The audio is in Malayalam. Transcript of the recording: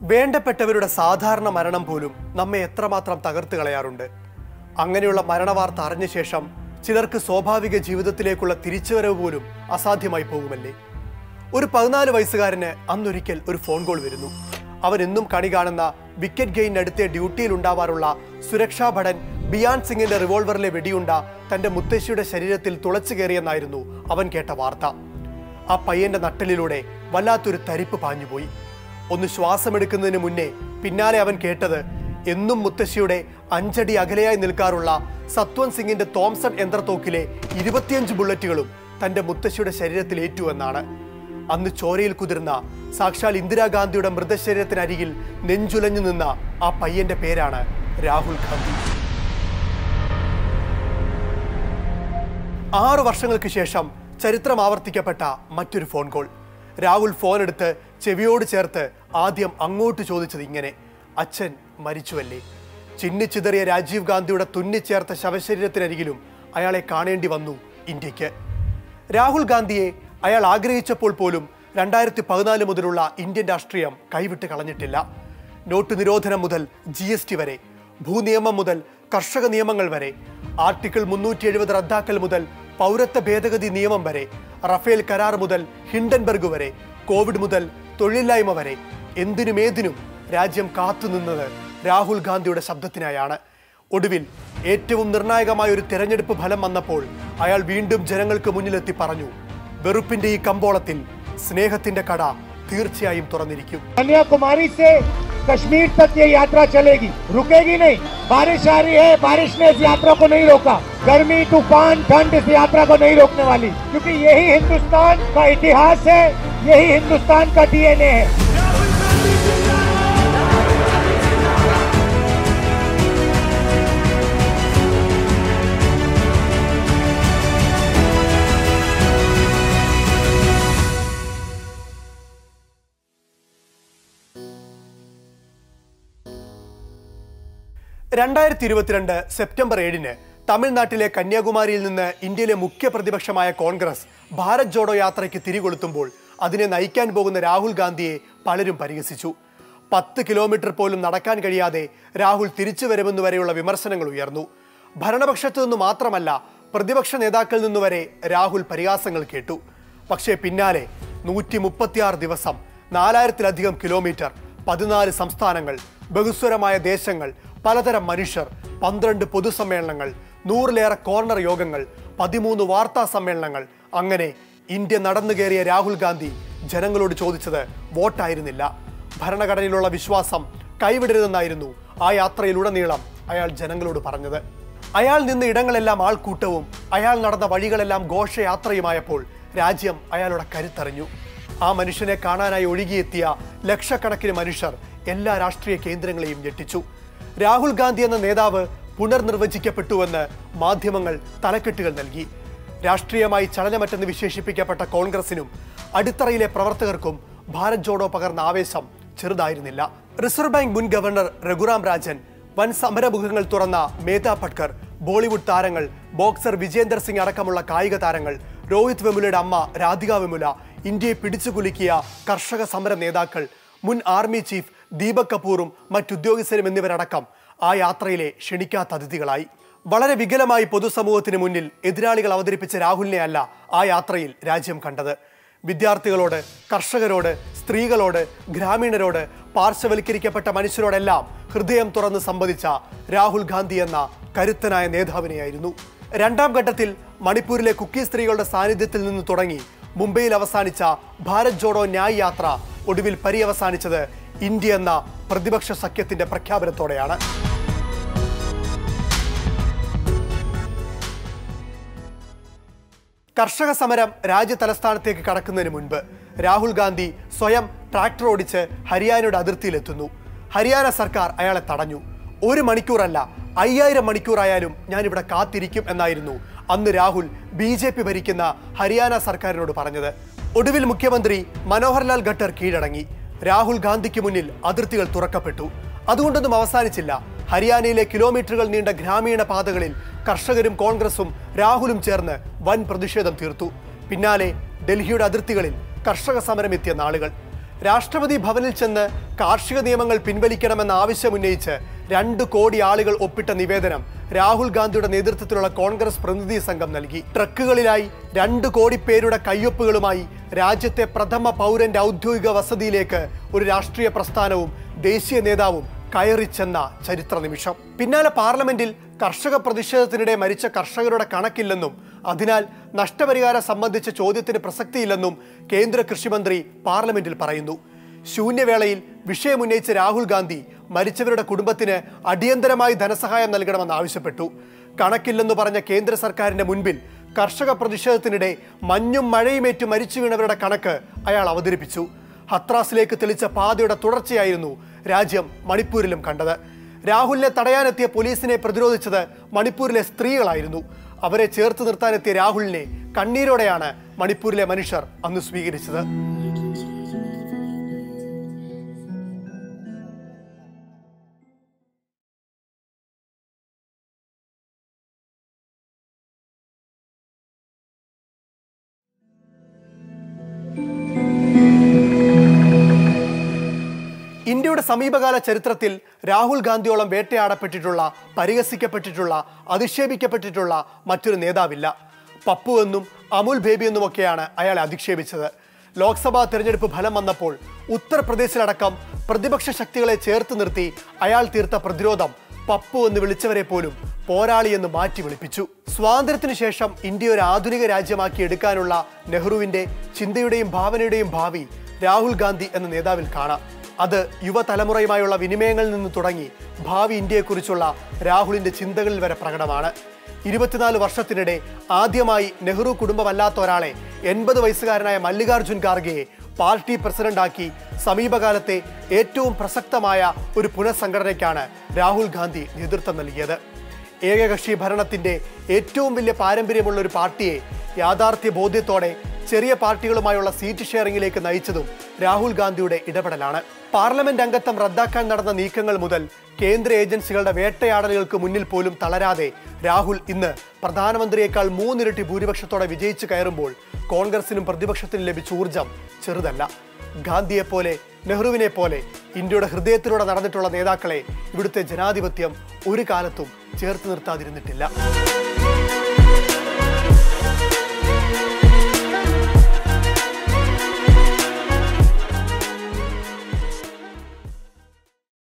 വേണ്ടപ്പെട്ടവരുടെ സാധാരണ മരണം പോലും നമ്മെ എത്രമാത്രം തകർത്ത് കളയാറുണ്ട് അങ്ങനെയുള്ള മരണവാർത്ത അറിഞ്ഞ ശേഷം ചിലർക്ക് സ്വാഭാവിക ജീവിതത്തിലേക്കുള്ള തിരിച്ചുവരവ് പോലും അസാധ്യമായി പോകുമല്ലേ ഒരു പതിനാല് വയസ്സുകാരന് അന്നൊരിക്കൽ ഒരു ഫോൺ കോൾ വരുന്നു അവൻ എന്നും കണി കാണുന്ന വിക്കറ്റ് ഗെയിനടുത്തെ ഡ്യൂട്ടിയിൽ ഉണ്ടാവാറുള്ള സുരക്ഷാ ഭടൻ ബിയാൻ സിംഗിന്റെ റിവോൾവറിലെ വെടിയുണ്ട തന്റെ മുത്തശ്ശിയുടെ ശരീരത്തിൽ തുളച്ചു കയറിയെന്നായിരുന്നു അവൻ കേട്ട വാർത്ത ആ പയ്യന്റെ നട്ടലിലൂടെ വല്ലാത്തൊരു തരിപ്പ് പാഞ്ഞുപോയി ഒന്ന് ശ്വാസമെടുക്കുന്നതിന് മുന്നേ പിന്നാലെ അവൻ കേട്ടത് എന്നും മുത്തശ്ശിയുടെ അഞ്ചടി അകലെയായി നിൽക്കാറുള്ള സത്വൻ സിംഗിന്റെ തോംസൺ യന്ത്രത്തോക്കിലെ ഇരുപത്തിയഞ്ച് ബുള്ളറ്റുകളും തന്റെ മുത്തശ്ശിയുടെ ശരീരത്തിൽ ഏറ്റുവെന്നാണ് അന്ന് ചോരയിൽ കുതിർന്ന സാക്ഷാൽ ഇന്ദിരാഗാന്ധിയുടെ മൃതശരീരത്തിനരികിൽ നെഞ്ചുലഞ്ഞു നിന്ന ആ പയ്യന്റെ പേരാണ് രാഹുൽ ഗാന്ധി ആറു വർഷങ്ങൾക്ക് ശേഷം ചരിത്രം ആവർത്തിക്കപ്പെട്ട മറ്റൊരു ഫോൺ കോൾ രാഹുൽ ഫോൺ എടുത്ത് ചെവിയോട് ചേർത്ത് ആദ്യം അങ്ങോട്ട് ചോദിച്ചത് ഇങ്ങനെ അച്ഛൻ മരിച്ചുവല്ലേ ചിന്നിച്ചിതറിയ രാജീവ് ഗാന്ധിയുടെ തുന്നിച്ചേർത്ത ശവശരീരത്തിനരികിലും അയാളെ കാണേണ്ടി വന്നു ഇന്ത്യക്ക് രാഹുൽ ഗാന്ധിയെ അയാൾ ആഗ്രഹിച്ചപ്പോൾ പോലും രണ്ടായിരത്തി പതിനാല് മുതലുള്ള ഇന്ത്യൻ രാഷ്ട്രീയം കൈവിട്ട് കളഞ്ഞിട്ടില്ല നോട്ട് നിരോധനം മുതൽ ജി എസ് ടി വരെ ഭൂനിയമം മുതൽ കർഷക നിയമങ്ങൾ വരെ ആർട്ടിക്കിൾ മുന്നൂറ്റി എഴുപത് റദ്ദാക്കൽ മുതൽ പൗരത്വ ഭേദഗതി നിയമം വരെ റഫേൽ കരാർ മുതൽ ഹിൻഡൻബർഗ് വരെ കോവിഡ് മുതൽ തൊഴിലില്ലായ്മ വരെ എന്തിനുമേതിനും രാജ്യം കാത്തുനിന്നത് രാഹുൽ ഗാന്ധിയുടെ ശബ്ദത്തിനായാണ് ഒടുവിൽ ഏറ്റവും നിർണായകമായ ഒരു തെരഞ്ഞെടുപ്പ് ഫലം വന്നപ്പോൾ അയാൾ വീണ്ടും ജനങ്ങൾക്ക് മുന്നിലെത്തി പറഞ്ഞു വെറുപ്പിന്റെ ഈ കമ്പോളത്തിൽ സ്നേഹത്തിന്റെ കട തീർച്ചയായും തുറന്നിരിക്കും कन्याकुमारी से कश्मीर तक ये यात्रा चलेगी रुकेगी नहीं बारिश आ रही है बारिश ने इस यात्रा को नहीं रोका गर्मी तूफान ठंड इस यात्रा को नहीं रोकने वाली क्योंकि यही हिंदुस्तान का इतिहास है यही हिंदुस्तान का डीएनए है രണ്ടായിരത്തി ഇരുപത്തിരണ്ട് സെപ്റ്റംബർ ഏഴിന് തമിഴ്നാട്ടിലെ കന്യാകുമാരിയിൽ നിന്ന് ഇന്ത്യയിലെ മുഖ്യ പ്രതിപക്ഷമായ കോൺഗ്രസ് ഭാരത് ജോഡോ യാത്രയ്ക്ക് തിരികൊളുത്തുമ്പോൾ അതിനെ നയിക്കാൻ പോകുന്ന രാഹുൽ ഗാന്ധിയെ പലരും പരിഹസിച്ചു പത്ത് കിലോമീറ്റർ പോലും നടക്കാൻ കഴിയാതെ രാഹുൽ തിരിച്ചു വരുമെന്ന് വരെയുള്ള വിമർശനങ്ങൾ ഉയർന്നു ഭരണപക്ഷത്തു നിന്ന് മാത്രമല്ല പ്രതിപക്ഷ നേതാക്കളിൽ നിന്ന് വരെ രാഹുൽ പരിഹാസങ്ങൾ കേട്ടു പക്ഷേ പിന്നാലെ നൂറ്റി മുപ്പത്തിയാറ് ദിവസം നാലായിരത്തിലധികം കിലോമീറ്റർ പതിനാല് സംസ്ഥാനങ്ങൾ ബഹുസ്വരമായ ദേശങ്ങൾ പലതരം മനുഷ്യർ പന്ത്രണ്ട് പൊതുസമ്മേളനങ്ങൾ നൂറിലേറെ കോർണർ യോഗങ്ങൾ പതിമൂന്ന് വാർത്താ സമ്മേളനങ്ങൾ അങ്ങനെ ഇന്ത്യ നടന്നു കയറിയ രാഹുൽ ഗാന്ധി ജനങ്ങളോട് ചോദിച്ചത് വോട്ടായിരുന്നില്ല ഭരണഘടനയിലുള്ള വിശ്വാസം കൈവിടരുതെന്നായിരുന്നു ആ യാത്രയിലുടനീളം അയാൾ ജനങ്ങളോട് പറഞ്ഞത് അയാൾ നിന്ന ഇടങ്ങളെല്ലാം ആൾക്കൂട്ടവും അയാൾ നടന്ന വഴികളെല്ലാം ഘോഷയാത്രയുമായപ്പോൾ രാജ്യം അയാളുടെ കരുത്തറിഞ്ഞു ആ മനുഷ്യനെ കാണാനായി ഒഴുകിയെത്തിയ ലക്ഷക്കണക്കിന് മനുഷ്യർ എല്ലാ രാഷ്ട്രീയ കേന്ദ്രങ്ങളെയും ഞെട്ടിച്ചു രാഹുൽ ഗാന്ധി എന്ന നേതാവ് പുനർനിർവചിക്കപ്പെട്ടുവെന്ന് മാധ്യമങ്ങൾ തലക്കെട്ടുകൾ നൽകി രാഷ്ട്രീയമായി ചലനമറ്റെന്ന് വിശേഷിപ്പിക്കപ്പെട്ട കോൺഗ്രസിനും അടിത്തറയിലെ പ്രവർത്തകർക്കും ഭാരത് ജോഡോ പകർന്ന ആവേശം ചെറുതായിരുന്നില്ല റിസർവ് ബാങ്ക് മുൻ ഗവർണർ രഘുറാം രാജൻ വൻ സമരമുഖങ്ങൾ തുറന്ന മേധ പട്കർ ബോളിവുഡ് താരങ്ങൾ ബോക്സർ വിജേന്ദർ സിംഗ് അടക്കമുള്ള കായിക താരങ്ങൾ രോഹിത് വെമുലയുടെ അമ്മ രാധിക വെമുല ഇന്ത്യയെ പിടിച്ചുകുലുക്കിയ കർഷക സമര നേതാക്കൾ മുൻ ആർമി ചീഫ് ദീപക് കപൂറും മറ്റുദ്യോഗസ്ഥരും എന്നിവരടക്കം ആ യാത്രയിലെ ക്ഷണിക്കാത്ത അതിഥികളായി വളരെ വികലമായി പൊതുസമൂഹത്തിന് മുന്നിൽ എതിരാളികൾ അവതരിപ്പിച്ച രാഹുലിനെ അല്ല ആ യാത്രയിൽ രാജ്യം കണ്ടത് വിദ്യാർത്ഥികളോട് കർഷകരോട് സ്ത്രീകളോട് ഗ്രാമീണരോട് പാർശ്വവൽക്കരിക്കപ്പെട്ട മനുഷ്യരോടെല്ലാം ഹൃദയം തുറന്ന് സംവദിച്ച രാഹുൽ ഗാന്ധി എന്ന കരുത്തനായ നേതാവിനെയായിരുന്നു രണ്ടാം ഘട്ടത്തിൽ മണിപ്പൂരിലെ കുക്കി സ്ത്രീകളുടെ സാന്നിധ്യത്തിൽ നിന്ന് തുടങ്ങി മുംബൈയിൽ അവസാനിച്ച ഭാരത് ജോഡോ ന്യായ് യാത്ര ഒടുവിൽ പര്യവസാനിച്ചത് ഇന്ത്യ എന്ന പ്രതിപക്ഷ സഖ്യത്തിന്റെ പ്രഖ്യാപനത്തോടെയാണ് കർഷക സമരം രാജ്യ തലസ്ഥാനത്തേക്ക് കടക്കുന്നതിന് മുൻപ് രാഹുൽ ഗാന്ധി സ്വയം ട്രാക്ടർ ഓടിച്ച് ഹരിയാനയുടെ അതിർത്തിയിലെത്തുന്നു ഹരിയാന സർക്കാർ അയാളെ തടഞ്ഞു ഒരു മണിക്കൂറല്ല അയ്യായിരം മണിക്കൂറായാലും ഞാൻ ഇവിടെ കാത്തിരിക്കും എന്നായിരുന്നു അന്ന് രാഹുൽ ബി ജെ പി ഭരിക്കുന്ന ഹരിയാന സർക്കാരിനോട് പറഞ്ഞത് ഒടുവിൽ മുഖ്യമന്ത്രി മനോഹർലാൽ ഖട്ടർ കീഴടങ്ങി രാഹുൽ ഗാന്ധിക്ക് മുന്നിൽ അതിർത്തികൾ തുറക്കപ്പെട്ടു അതുകൊണ്ടൊന്നും അവസാനിച്ചില്ല ഹരിയാനയിലെ കിലോമീറ്ററുകൾ നീണ്ട ഗ്രാമീണ പാതകളിൽ കർഷകരും കോൺഗ്രസും രാഹുലും ചേർന്ന് വൻ പ്രതിഷേധം തീർത്തു പിന്നാലെ ഡൽഹിയുടെ അതിർത്തികളിൽ കർഷക സമരം എത്തിയ നാളുകൾ രാഷ്ട്രപതി ഭവനിൽ ചെന്ന് കാർഷിക നിയമങ്ങൾ പിൻവലിക്കണമെന്ന ആവശ്യമുന്നയിച്ച് രണ്ട് കോടി ആളുകൾ ഒപ്പിട്ട നിവേദനം രാഹുൽ ഗാന്ധിയുടെ നേതൃത്വത്തിലുള്ള കോൺഗ്രസ് പ്രതിനിധി സംഘം നൽകി ട്രക്കുകളിലായി രണ്ട് കോടി പേരുടെ കയ്യൊപ്പുകളുമായി രാജ്യത്തെ പ്രഥമ പൗരന്റെ ഔദ്യോഗിക വസതിയിലേക്ക് ഒരു രാഷ്ട്രീയ പ്രസ്ഥാനവും ദേശീയ നേതാവും കയറിച്ചെന്ന ചരിത്ര നിമിഷം പിന്നാലെ പാർലമെന്റിൽ കർഷക പ്രതിഷേധത്തിനിടെ മരിച്ച കർഷകരുടെ കണക്കില്ലെന്നും അതിനാൽ നഷ്ടപരിഹാരം സംബന്ധിച്ച ചോദ്യത്തിന് പ്രസക്തിയില്ലെന്നും കേന്ദ്ര കൃഷിമന്ത്രി പാർലമെന്റിൽ പറയുന്നു ശൂന്യവേളയിൽ വിഷയമുന്നയിച്ച രാഹുൽ ഗാന്ധി മരിച്ചവരുടെ കുടുംബത്തിന് അടിയന്തരമായി ധനസഹായം നൽകണമെന്ന് ആവശ്യപ്പെട്ടു കണക്കില്ലെന്ന് പറഞ്ഞ കേന്ദ്ര സർക്കാരിന്റെ മുൻപിൽ കർഷക പ്രതിഷേധത്തിനിടെ മഞ്ഞും മഴയുമേറ്റ് മരിച്ചു വീണവരുടെ കണക്ക് അയാൾ അവതരിപ്പിച്ചു ഹത്രാസിലേക്ക് തെളിച്ച പാതയുടെ തുടർച്ചയായിരുന്നു രാജ്യം മണിപ്പൂരിലും കണ്ടത് രാഹുലിനെ തടയാനെത്തിയ പോലീസിനെ പ്രതിരോധിച്ചത് മണിപ്പൂരിലെ സ്ത്രീകളായിരുന്നു അവരെ ചേർത്ത് നിർത്താനെത്തിയ രാഹുലിനെ കണ്ണീരോടെയാണ് മണിപ്പൂരിലെ മനുഷ്യർ അന്ന് സ്വീകരിച്ചത് ഇന്ത്യയുടെ സമീപകാല ചരിത്രത്തിൽ രാഹുൽ ഗാന്ധിയോളം വേട്ടയാടപ്പെട്ടിട്ടുള്ള പരിഹസിക്കപ്പെട്ടിട്ടുള്ള അധിക്ഷേപിക്കപ്പെട്ടിട്ടുള്ള മറ്റൊരു നേതാവില്ല പപ്പു എന്നും അമുൽ ബേബി എന്നുമൊക്കെയാണ് അയാളെ അധിക്ഷേപിച്ചത് ലോക്സഭാ തെരഞ്ഞെടുപ്പ് ഫലം വന്നപ്പോൾ ഉത്തർപ്രദേശിലടക്കം പ്രതിപക്ഷ ശക്തികളെ ചേർത്ത് നിർത്തി അയാൾ തീർത്ത പ്രതിരോധം പപ്പു എന്ന് വിളിച്ചവരെ പോലും പോരാളി എന്ന് മാറ്റി വിളിപ്പിച്ചു സ്വാതന്ത്ര്യത്തിനു ശേഷം ഇന്ത്യ ഒരു ആധുനിക രാജ്യമാക്കി എടുക്കാനുള്ള നെഹ്റുവിന്റെ ചിന്തയുടെയും ഭാവനയുടെയും ഭാവി രാഹുൽ ഗാന്ധി എന്ന നേതാവിൽ കാണാം അത് യുവതലമുറയുമായുള്ള വിനിമയങ്ങളിൽ നിന്ന് തുടങ്ങി ഭാവി ഇന്ത്യയെക്കുറിച്ചുള്ള രാഹുലിന്റെ ചിന്തകളിൽ വരെ പ്രകടമാണ് ഇരുപത്തിനാല് വർഷത്തിനിടെ ആദ്യമായി നെഹ്റു കുടുംബമല്ലാത്ത ഒരാളെ എൺപത് വയസ്സുകാരനായ മല്ലികാർജുൻ ഖാർഗെയെ പാർട്ടി പ്രസിഡന്റാക്കി സമീപകാലത്തെ ഏറ്റവും പ്രസക്തമായ ഒരു പുനഃസംഘടനയ്ക്കാണ് രാഹുൽ ഗാന്ധി നേതൃത്വം നൽകിയത് ഏകകക്ഷി ഭരണത്തിന്റെ ഏറ്റവും വലിയ പാരമ്പര്യമുള്ള ഒരു പാർട്ടിയെ യാഥാർത്ഥ്യ ബോധ്യത്തോടെ ചെറിയ പാർട്ടികളുമായുള്ള സീറ്റ് ഷെയറിംഗിലേക്ക് നയിച്ചതും രാഹുൽ ഗാന്ധിയുടെ ഇടപെടലാണ് പാർലമെന്റ് അംഗത്വം റദ്ദാക്കാൻ നടന്ന നീക്കങ്ങൾ മുതൽ കേന്ദ്ര ഏജൻസികളുടെ വേട്ടയാടലുകൾക്ക് മുന്നിൽ പോലും തളരാതെ രാഹുൽ ഇന്ന് പ്രധാനമന്ത്രിയേക്കാൾ മൂന്നിരട്ടി ഭൂരിപക്ഷത്തോടെ വിജയിച്ചു കയറുമ്പോൾ കോൺഗ്രസിനും പ്രതിപക്ഷത്തിനും ലഭിച്ച ഊർജം ചെറുതല്ല ഗാന്ധിയെപ്പോലെ നെഹ്റുവിനെ പോലെ ഇന്ത്യയുടെ ഹൃദയത്തിലൂടെ നടന്നിട്ടുള്ള നേതാക്കളെ ഇവിടുത്തെ ജനാധിപത്യം ഒരു കാലത്തും ചേർത്ത് നിർത്താതിരുന്നിട്ടില്ല